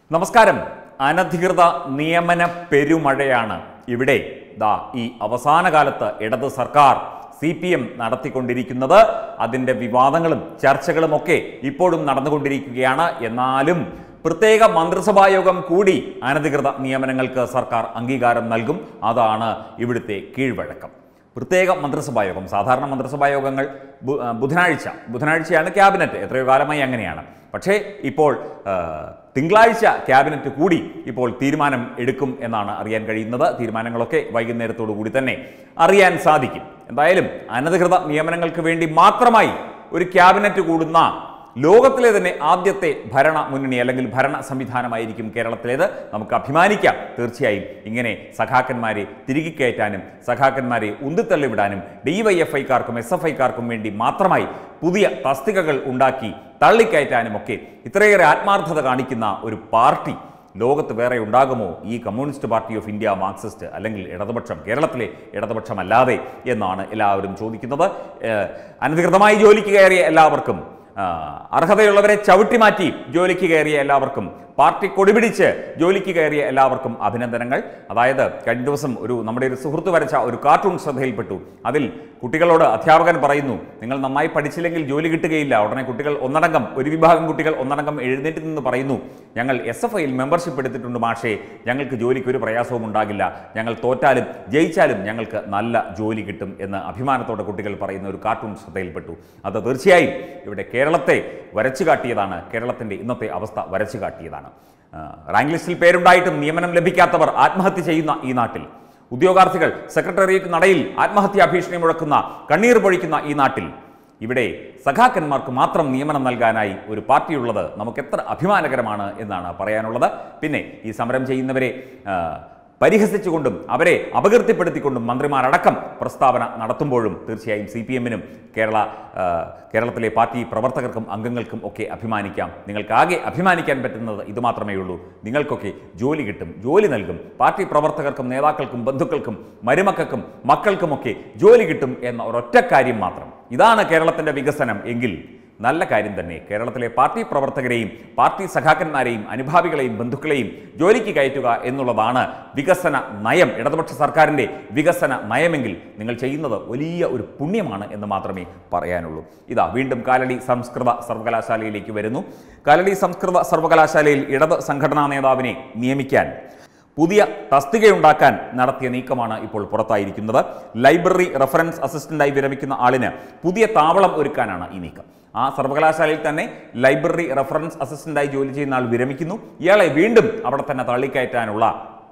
നമസ്കാരം അനധികൃത നിയമന പെരുമഴയാണ് ഇവിടെ ദാ ഈ അവസാന കാലത്ത് ഇടത് സർക്കാർ സി പി എം നടത്തിക്കൊണ്ടിരിക്കുന്നത് അതിൻ്റെ വിവാദങ്ങളും ചർച്ചകളും ഒക്കെ ഇപ്പോഴും നടന്നുകൊണ്ടിരിക്കുകയാണ് എന്നാലും പ്രത്യേക മന്ത്രിസഭാ യോഗം കൂടി അനധികൃത നിയമനങ്ങൾക്ക് സർക്കാർ അംഗീകാരം നൽകും അതാണ് ഇവിടുത്തെ കീഴ്വഴക്കം പ്രത്യേക മന്ത്രിസഭാ യോഗം സാധാരണ മന്ത്രിസഭാ യോഗങ്ങൾ ബു- ആ, ബുധനാഴ്ച ബുധനാഴ്ചയാണ് ക്യാബിനറ്റ് എത്രയോ കാലമായി അങ്ങനെയാണ് പക്ഷേ ഇപ്പോൾ ആ, തിങ്കളാഴ്ച ക്യാബിനറ്റ് കൂടി ഇപ്പോൾ തീരുമാനം എടുക്കും എന്നാണ് അറിയാൻ കഴിയുന്നത് തീരുമാനങ്ങളൊക്കെ വൈകുന്നേരത്തോടു കൂടി തന്നെ അറിയാൻ സാധിക്കും എന്തായാലും അനധികൃത നിയമനങ്ങൾക്ക് വേണ്ടി മാത്രമായി ഒരു ക്യാബിനറ്റ് കൂടുന്ന ലോകത്തിലെ തന്നെ ആദ്യത്തെ ഭരണ മുന്നണി അല്ലെങ്കിൽ ഭരണ സംവിധാനമായിരിക്കും കേരളത്തിലേത് നമുക്ക് അഭിമാനിക്കാം തീർച്ചയായും ഇങ്ങനെ സഖാക്കന്മാരെ തിരികെ കയറ്റാനും സഖാക്കന്മാരെ ഉന്തിത്തള്ളിവിടാനും ഡി വൈ എഫ് ഐക്കാർക്കും എസ് എഫ് ഐക്കാർക്കും വേണ്ടി മാത്രമായി പുതിയ തസ്തികകൾ ഉണ്ടാക്കി തള്ളിക്കയറ്റാനും ഒക്കെ ഇത്രയേറെ ആത്മാർത്ഥത കാണിക്കുന്ന ഒരു പാർട്ടി ലോകത്ത് വേറെ ഉണ്ടാകുമോ ഈ communist party of India Marxist അല്ലെങ്കിൽ ഇടതുപക്ഷം കേരളത്തിലെ ഇടതുപക്ഷമല്ലാതെ എന്നാണ് എല്ലാവരും ചോദിക്കുന്നത് ഏഹ് അനധികൃതമായി ജോലിക്ക് കയറിയ എല്ലാവർക്കും ആ, അർഹതയുള്ളവരെ ചവിട്ടി മാറ്റി ജോലിക്ക് കയറിയ എല്ലാവർക്കും പാർട്ടി കൊടിപിടിച്ച് ജോലിക്ക് കയറിയ എല്ലാവർക്കും അഭിനന്ദനങ്ങൾ അതായത് കഴിഞ്ഞ ദിവസം ഒരു നമ്മുടെ ഒരു സുഹൃത്ത് വരച്ച ഒരു കാർട്ടൂൺ ശ്രദ്ധയിൽപ്പെട്ടു അതിൽ കുട്ടികളോട് അധ്യാപകൻ പറയുന്നു നിങ്ങൾ നന്നായി പഠിച്ചില്ലെങ്കിൽ ജോലി കിട്ടുകയില്ല ഉടനെ കുട്ടികൾ ഒന്നടങ്കം ഒരു വിഭാഗം കുട്ടികൾ ഒന്നടങ്കം എഴുന്നേറ്റ് നിന്ന് പറയുന്നു ഞങ്ങൾ എസ് എഫ് ഐയിൽ മെമ്പർഷിപ്പ് എടുത്തിട്ടുണ്ട് മാഷേ ഞങ്ങൾക്ക് ജോലിക്ക് ഒരു പ്രയാസവും ഉണ്ടാകില്ല ഞങ്ങൾ തോറ്റാലും ജയിച്ചാലും ഞങ്ങൾക്ക് നല്ല ജോലി കിട്ടും എന്ന് അഭിമാനത്തോടെ കുട്ടികൾ പറയുന്ന ഒരു കാർട്ടൂൺ ശ്രദ്ധയിൽപ്പെട്ടു അത് തീർച്ചയായും ഇവിടെ കേരളത്തെ വരച്ചു കാട്ടിയതാണ് കേരളത്തിൻ്റെ ഇന്നത്തെ അവസ്ഥ വരച്ചു കാട്ടിയതാണ് ആ, റാങ്ക് ലിസ്റ്റിൽ പേരുണ്ടായിട്ടും നിയമനം ലഭിക്കാത്തവർ ആത്മഹത്യ ചെയ്യുന്ന ഈ നാട്ടിൽ ഉദ്യോഗാർത്ഥികൾ സെക്രട്ടേറിയറ്റ് നടയിൽ ആത്മഹത്യാ ഭീഷണി മുഴക്കുന്ന കണ്ണീർ പൊഴിക്കുന്ന ഈ നാട്ടിൽ ഇവിടെ സഖാക്കന്മാർക്ക് മാത്രം നിയമനം നൽകാനായി ഒരു പാർട്ടിയുള്ളത് നമുക്ക് എത്ര അഭിമാനകരമാണ് എന്നാണ് പറയാനുള്ളത് പിന്നെ ഈ സമരം ചെയ്യുന്നവരെ ആ, പരിഹസിച്ചുകൊണ്ടും അവരെ അപകീർത്തിപ്പെടുത്തിക്കൊണ്ടും മന്ത്രിമാരടക്കം പ്രസ്താവന നടത്തുമ്പോഴും തീർച്ചയായും സി പി എമ്മിനും കേരള ആ, കേരളത്തിലെ പാർട്ടി പ്രവർത്തകർക്കും അംഗങ്ങൾക്കും ഒക്കെ അഭിമാനിക്കാം നിങ്ങൾക്കാകെ അഭിമാനിക്കാൻ പറ്റുന്നത് ഇത് മാത്രമേ ഉള്ളൂ നിങ്ങൾക്കൊക്കെ ജോലി കിട്ടും ജോലി നൽകും പാർട്ടി പ്രവർത്തകർക്കും നേതാക്കൾക്കും ബന്ധുക്കൾക്കും മരുമക്കൾക്കും മക്കൾക്കുമൊക്കെ ജോലി കിട്ടും എന്ന ഒരൊറ്റ കാര്യം മാത്രം ഇതാണ് കേരളത്തിൻ്റെ വികസനം എങ്കിൽ നല്ല കാര്യം തന്നെ കേരളത്തിലെ പാർട്ടി പ്രവർത്തകരെയും പാർട്ടി സഖാക്കന്മാരെയും അനുഭാവികളെയും ബന്ധുക്കളെയും ജോലിക്ക് കയറ്റുക എന്നുള്ളതാണ് വികസന നയം ഇടതുപക്ഷ സർക്കാരിൻ്റെ വികസന നയമെങ്കിൽ നിങ്ങൾ ചെയ്യുന്നത് വലിയ ഒരു പുണ്യമാണ് എന്ന് മാത്രമേ പറയാനുള്ളൂ ഇതാ വീണ്ടും കാലടി സംസ്കൃത സർവകലാശാലയിലേക്ക് വരുന്നു കാലടി സംസ്കൃത സർവകലാശാലയിൽ ഇടത് സംഘടനാ നേതാവിനെ നിയമിക്കാൻ പുതിയ തസ്തികയുണ്ടാക്കാൻ നടത്തിയ നീക്കമാണ് ഇപ്പോൾ പുറത്തായിരിക്കുന്നത് ലൈബ്രറി റെഫറൻസ് അസിസ്റ്റന്റായി വിരമിക്കുന്ന ആളിന് പുതിയ താവളം ഒരുക്കാനാണ് ഈ നീക്കം ആ സർവകലാശാലയിൽ തന്നെ ലൈബ്രറി റെഫറൻസ് അസിസ്റ്റന്റായി ജോലി ചെയ്യുന്ന ആൾ വിരമിക്കുന്നു ഇയാളെ വീണ്ടും അവിടെ തന്നെ തള്ളിക്കയറ്റാനുള്ള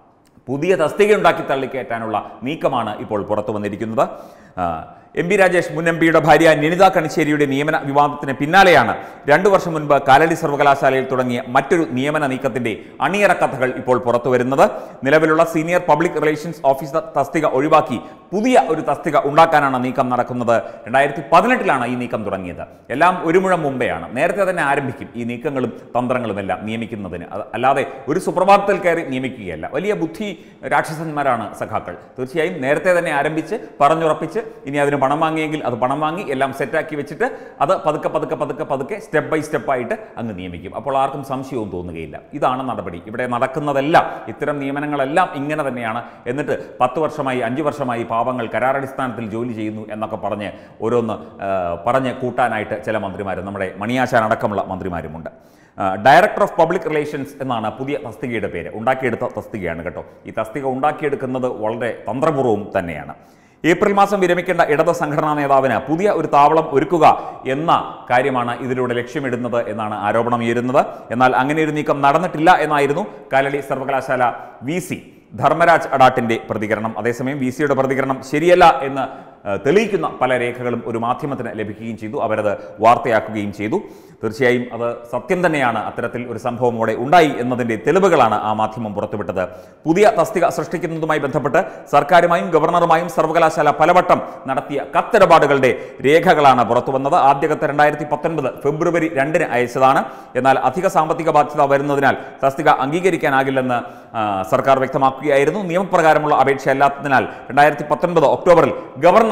പുതിയ തസ്തികയുണ്ടാക്കി തള്ളിക്കയറ്റാനുള്ള നീക്കമാണ് ഇപ്പോൾ പുറത്തു വന്നിരിക്കുന്നത് ആ, എം പി രാജേഷ് മുൻ എം പിയുടെ ഭാര്യ നിനിത കണിശ്ശേരിയുടെ നിയമന വിവാദത്തിന് പിന്നാലെയാണ് രണ്ടു വർഷം മുൻപ് കാലടി സർവകലാശാലയിൽ തുടങ്ങിയ മറ്റൊരു നിയമന നീക്കത്തിന്റെ അണിയറ കഥകൾ ഇപ്പോൾ പുറത്തു വരുന്നത് നിലവിലുള്ള സീനിയർ പബ്ലിക് റിലേഷൻസ് ഓഫീസർ തസ്തിക ഒഴിവാക്കി പുതിയ ഒരു തസ്തിക ഉണ്ടാക്കാനാണ് നീക്കം നടക്കുന്നത് രണ്ടായിരത്തി പതിനെട്ടിലാണ് ഈ നീക്കം തുടങ്ങിയത് എല്ലാം ഒരു മുഴം മുമ്പെയാണ് നേരത്തെ തന്നെ ആരംഭിക്കും ഈ നീക്കങ്ങളും തന്ത്രങ്ങളുമെല്ലാം നിയമിക്കുന്നതിന് അത് അല്ലാതെ ഒരു സുപ്രഭാതത്തിൽ കയറി നിയമിക്കുകയല്ല വലിയ ബുദ്ധി രാക്ഷസന്മാരാണ് സഖാക്കൾ തീർച്ചയായും നേരത്തെ തന്നെ ആരംഭിച്ച് പറഞ്ഞുറപ്പിച്ച് ഇനി അതിന് പണം വാങ്ങിയെങ്കിൽ അത് പണം വാങ്ങി എല്ലാം സെറ്റാക്കി വെച്ചിട്ട് അത് പതുക്കെ പതുക്കെ പതുക്കെ പതുക്കെ സ്റ്റെപ്പ് ബൈ സ്റ്റെപ്പായിട്ട് അങ്ങ് നിയമിക്കും അപ്പോൾ ആർക്കും സംശയവും തോന്നുകയില്ല ഇതാണ് നടപടി ഇവിടെ നടക്കുന്നതെല്ലാം ഇത്തരം നിയമനങ്ങളെല്ലാം ഇങ്ങനെ തന്നെയാണ് എന്നിട്ട് പത്ത് വർഷമായി അഞ്ച് വർഷമായി പാവങ്ങൾ കരാറടിസ്ഥാനത്തിൽ ജോലി ചെയ്യുന്നു എന്നൊക്കെ പറഞ്ഞ് ഓരോന്ന് ആ, പറഞ്ഞ് കൂട്ടാനായിട്ട് ചില മന്ത്രിമാരും നമ്മുടെ മണിയാശാൻ അടക്കമുള്ള മന്ത്രിമാരുമുണ്ട് ആ, ഡയറക്ടർ ഓഫ് പബ്ലിക് റിലേഷൻസ് എന്നാണ് പുതിയ തസ്തികയുടെ പേര് ഉണ്ടാക്കിയെടുത്ത തസ്തികയാണ് കേട്ടോ ഈ തസ്തിക ഉണ്ടാക്കിയെടുക്കുന്നത് വളരെ തന്ത്രപൂർവ്വം തന്നെയാണ് ഏപ്രിൽ മാസം വിരമിക്കേണ്ട ഇടത് സംഘടനാ നേതാവിന് പുതിയ ഒരു താവളം ഒരുക്കുക എന്ന കാര്യമാണ് ഇതിലൂടെ ലക്ഷ്യമിടുന്നത് എന്നാണ് ആരോപണം ഉയരുന്നത് എന്നാൽ അങ്ങനെ ഒരു നീക്കം നടന്നിട്ടില്ല എന്നായിരുന്നു കാലടി സർവകലാശാല വി സി ധർമ്മരാജ് അഡാട്ടിന്റെ പ്രതികരണം അതേസമയം വി സിയുടെ പ്രതികരണം ശരിയല്ല എന്ന് ആ, തെളിയിക്കുന്ന പല രേഖകളും ഒരു മാധ്യമത്തിന് ലഭിക്കുകയും ചെയ്തു അവരത് വാർത്തയാക്കുകയും ചെയ്തു തീർച്ചയായും അത് സത്യം തന്നെയാണ് അത്തരത്തിൽ ഒരു സംഭവം അവിടെ ഉണ്ടായി എന്നതിൻ്റെ തെളിവുകളാണ് ആ മാധ്യമം പുറത്തുവിട്ടത് പുതിയ തസ്തിക സൃഷ്ടിക്കുന്നതുമായി ബന്ധപ്പെട്ട് സർക്കാരുമായും ഗവർണറുമായും സർവകലാശാല പലവട്ടം നടത്തിയ കത്തിടപാടുകളുടെ രേഖകളാണ് പുറത്തു വന്നത് ആദ്യകത്ത് രണ്ടായിരത്തി പത്തൊൻപത് ഫെബ്രുവരി രണ്ടിന് അയച്ചതാണ് എന്നാൽ അധിക സാമ്പത്തിക ബാധ്യത വരുന്നതിനാൽ തസ്തിക അംഗീകരിക്കാനാകില്ലെന്ന് ആ, സർക്കാർ വ്യക്തമാക്കുകയായിരുന്നു നിയമപ്രകാരമുള്ള അപേക്ഷ അല്ലാത്തതിനാൽ രണ്ടായിരത്തി പത്തൊൻപത് ഒക്ടോബറിൽ ഗവർണർ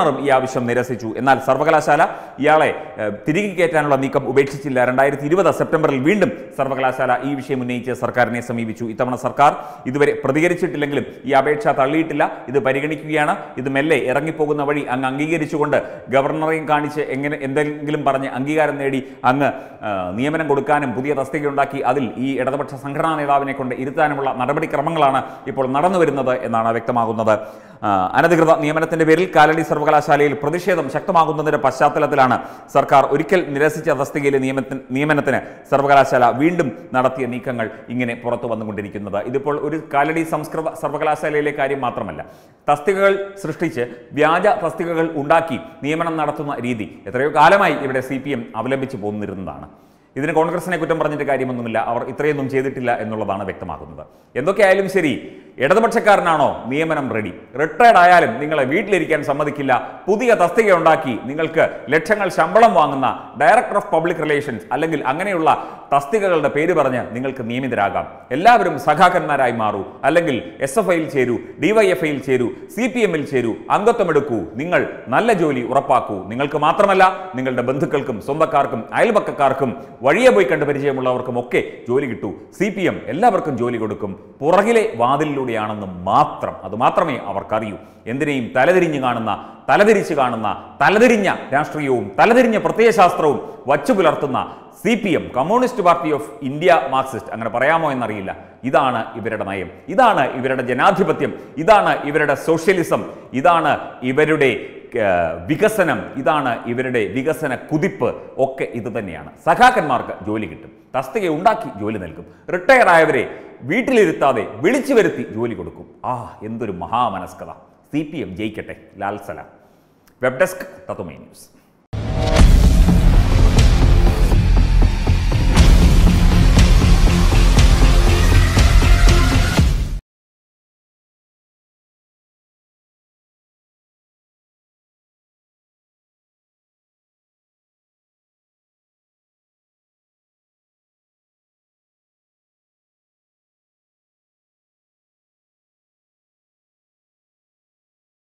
ഗവർണറും ഈ ആവശ്യം നിരസിച്ചു എന്നാൽ സർവകലാശാല ഇയാളെ ഏഹ്, തിരികെ കയറ്റാനുള്ള നീക്കം ഉപേക്ഷിച്ചില്ല രണ്ടായിരത്തി ഇരുപത് സെപ്റ്റംബറിൽ വീണ്ടും സർവകലാശാല ഈ വിഷയം ഉന്നയിച്ച് സർക്കാരിനെ സമീപിച്ചു ഇത്തവണ സർക്കാർ ഇതുവരെ പ്രതികരിച്ചിട്ടില്ലെങ്കിലും ഈ അപേക്ഷ തള്ളിയിട്ടില്ല ഇത് പരിഗണിക്കുകയാണ് ഇത് മെല്ലെ ഇറങ്ങിപ്പോകുന്ന വഴി അങ്ങ് അംഗീകരിച്ചുകൊണ്ട് ഗവർണറെയും കാണിച്ച് എങ്ങനെ എന്തെങ്കിലും പറഞ്ഞ് അംഗീകാരം നേടി അങ്ങ് ആ, നിയമനം കൊടുക്കാനും പുതിയ തസ്തിക ഉണ്ടാക്കി അതിൽ ഈ ഇടതുപക്ഷ സംഘടനാ നേതാവിനെ കൊണ്ട് ഇരുത്താനുമുള്ള നടപടിക്രമങ്ങളാണ് ഇപ്പോൾ നടന്നു വരുന്നത് എന്നാണ് വ്യക്തമാകുന്നത് ആ, അനധികൃത നിയമനത്തിന്റെ പേരിൽ കാലടി സർവകലാശാലയിൽ പ്രതിഷേധം ശക്തമാകുന്നതിന്റെ പശ്ചാത്തലത്തിലാണ് സർക്കാർ ഒരിക്കൽ നിരസിച്ച തസ്തികയിലെ നിയമത്തിന് നിയമനത്തിന് സർവകലാശാല വീണ്ടും നടത്തിയ നീക്കങ്ങൾ ഇങ്ങനെ പുറത്തു വന്നുകൊണ്ടിരിക്കുന്നത് ഇതിപ്പോൾ ഒരു കാലടി സംസ്കൃത സർവകലാശാലയിലെ കാര്യം മാത്രമല്ല തസ്തികകൾ സൃഷ്ടിച്ച് വ്യാജ തസ്തികകൾ ഉണ്ടാക്കി നിയമനം നടത്തുന്ന രീതി എത്രയോ കാലമായി ഇവിടെ സി പി എം അവലംബിച്ചു പോന്നിരുന്നതാണ് ഇതിന് കോൺഗ്രസിനെ കുറ്റം പറഞ്ഞിട്ട് കാര്യമൊന്നുമില്ല അവർ ഇത്രയൊന്നും ചെയ്തിട്ടില്ല എന്നുള്ളതാണ് വ്യക്തമാക്കുന്നത് എന്തൊക്കെയായാലും ശരി ഇടതുപക്ഷക്കാരനാണോ നിയമനം റെഡി റിട്ടയർഡ് ആയാലും നിങ്ങളെ വീട്ടിലിരിക്കാൻ സമ്മതിക്കില്ല പുതിയ തസ്തിക ഉണ്ടാക്കി നിങ്ങൾക്ക് ലക്ഷങ്ങൾ ശമ്പളം വാങ്ങുന്ന ഡയറക്ടർ ഓഫ് പബ്ലിക് റിലേഷൻസ് അല്ലെങ്കിൽ അങ്ങനെയുള്ള തസ്തികകളുടെ പേര് പറഞ്ഞ് നിങ്ങൾക്ക് നിയമിതരാകാം എല്ലാവരും സഖാക്കന്മാരായി മാറൂ അല്ലെങ്കിൽ എസ് എഫ് ഐയിൽ ചേരൂ ഡിവൈഎഫ്ഐയിൽ ചേരൂ സി പി എമ്മിൽ ചേരൂ അംഗത്വമെടുക്കൂ നിങ്ങൾ നല്ല ജോലി ഉറപ്പാക്കൂ നിങ്ങൾക്ക് മാത്രമല്ല നിങ്ങളുടെ ബന്ധുക്കൾക്കും സ്വന്തക്കാർക്കും അയൽപക്കക്കാർക്കും വഴിയെ പോയി കണ്ട് പരിചയമുള്ളവർക്കും ഒക്കെ ജോലി കിട്ടൂ സി പി എം എല്ലാവർക്കും ജോലി കൊടുക്കും പുറകിലെ വാതിലിലൂടെയാണെന്ന് മാത്രം അത് മാത്രമേ അവർക്കറിയൂ എന്തിനേയും തലതിരിഞ്ഞ് കാണുന്ന തലതിരിച്ച് കാണുന്ന തലതിരിഞ്ഞ രാഷ്ട്രീയവും തലതിരിഞ്ഞ പ്രത്യയശാസ്ത്രവും വച്ചു പുലർത്തുന്ന C P M communist party of India Marxist അങ്ങനെ പറയാമോ എന്നറിയില്ല ഇതാണ് ഇവരുടെ നയം ഇതാണ് ഇവരുടെ ജനാധിപത്യം ഇതാണ് ഇവരുടെ സോഷ്യലിസം ഇതാണ് ഇവരുടെ ഏർ, വികസനം ഇതാണ് ഇവരുടെ വികസന കുതിപ്പ് ഒക്കെ ഇത് തന്നെയാണ് സഖാക്കന്മാർക്ക് ജോലി കിട്ടും തസ്തിക ഉണ്ടാക്കി ജോലി നൽകും റിട്ടയർ ആയവരെ വീട്ടിലിരുത്താതെ വിളിച്ചു വരുത്തി ജോലി കൊടുക്കും ആ എന്തൊരു മഹാമനസ്കത സി പി എം ജയിക്കട്ടെ ലാൽ സലാം വെബ് ഡെസ്ക് തത്വമേ ന്യൂസ്